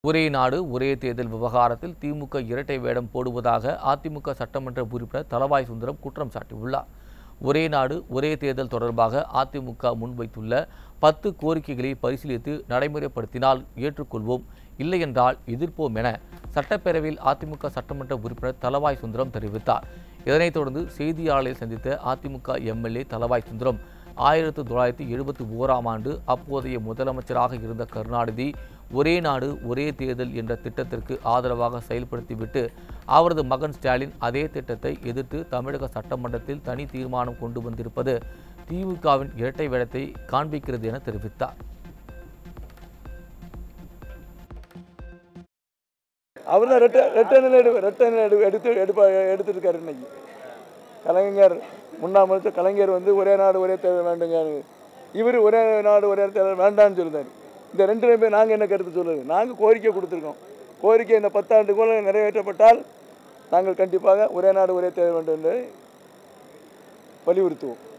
ஒரே நாடு ஒரே தேர்தல் விவகாரத்தில் திமுக இரட்டை வேடம் போடுவதாக அதிமுக சட்டமன்ற உறுப்பினர் தலவாய் சுந்தரம் குற்றம் சாட்டியுள்ளார் ஒரே நாடு ஒரே தேர்தல் தொடர்பாக அதிமுக முன்வைத்துள்ள பத்து கோரிக்கைகளை பரிசீலித்து நடைமுறைப்படுத்தினால் ஏற்றுக்கொள்வோம் இல்லையென்றால் எதிர்ப்போம் என சட்டப்பேரவையில் அதிமுக சட்டமன்ற உறுப்பினர் தலவாய் சுந்தரம் தெரிவித்தார் இதனைத் தொடர்ந்து செய்தியாளரை சந்தித்த அதிமுக எம்எல்ஏ தலவாய் சுந்தரம் ஆயிரத்து தொள்ளாயிரத்தி எழுபத்தி ஓராம் ஆண்டு அப்போதைய முதலமைச்சராக இருந்த கருணாநிதி ஒரே நாடு ஒரே தேர்தல் என்ற திட்டத்திற்கு ஆதரவாக செயல்படுத்திவிட்டு அவரது மகன் ஸ்டாலின் அதே திட்டத்தை எதிர்த்து தமிழக சட்டமன்றத்தில் தனி தீர்மானம் கொண்டு வந்திருப்பது திமுகவின் இரட்டை வேடத்தை காண்பிக்கிறது என தெரிவித்தார் அவர் தான் ரெட்ட ரெட்டை நிலை எடு ரெட்டை நிலை எடு எடுத்து எடுப்பா எடுத்துருக்காரு இன்னைக்கு கலைஞர் முன்னாள் முதலமைச்சர் கலைஞர் வந்து ஒரே நாடு ஒரே தேர்தல் வேண்டுங்க இவர் ஒரே நாடு ஒரே தேர்தல் வேண்டாம்னு சொல்லுதாரு இந்த ரெண்டு பேர் நாங்கள் என்ன கருத்து சொல்லுது நாங்கள் கோரிக்கை கொடுத்துருக்கோம் கோரிக்கை இந்த பத்தாண்டுக்குள்ள நிறைவேற்றப்பட்டால் நாங்கள் கண்டிப்பாக ஒரே நாடு ஒரே தேர்தல் வேண்டும் என்று வலியுறுத்துவோம்